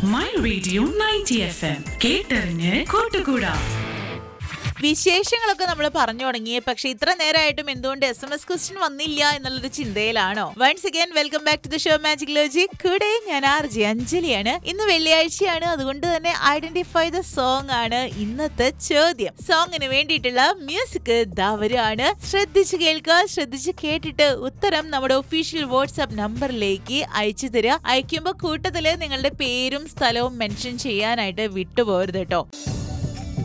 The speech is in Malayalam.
my radio ninety F M കേട്ടറിഞ്ഞ് കൂട്ടുകൂടാ വിശേഷങ്ങളൊക്കെ നമ്മൾ പറഞ്ഞു തുടങ്ങി പക്ഷെ ഇത്ര നേരമായിട്ടും എന്തുകൊണ്ട് എസ് എം എസ് ക്വസ്റ്റ്യൻ വന്നില്ല എന്നുള്ളൊരു ചിന്തയിലാണോ once again welcome back to the show magic logic കൂടെ ഞാൻ ആർ ജെ അഞ്ജലിയാണ് ഇന്ന് വെള്ളിയാഴ്ചയാണ് അതുകൊണ്ട് തന്നെ ഐഡന്റിഫൈ ദ സോങ് ആണ് ഇന്നത്തെ ചോദ്യം സോങ്ങിന് വേണ്ടിയിട്ടുള്ള മ്യൂസിക് ദാവരാണ് ശ്രദ്ധിച്ച് കേൾക്കുക ശ്രദ്ധിച്ച് കേട്ടിട്ട് ഉത്തരം നമ്മുടെ ഒഫീഷ്യൽ വാട്സ്ആപ്പ് നമ്പറിലേക്ക് അയച്ചു തരിക അയക്കുമ്പോൾ കൂട്ടത്തില് നിങ്ങളുടെ പേരും സ്ഥലവും മെൻഷൻ ചെയ്യാനായിട്ട് വിട്ടുപോകരുത് കേട്ടോ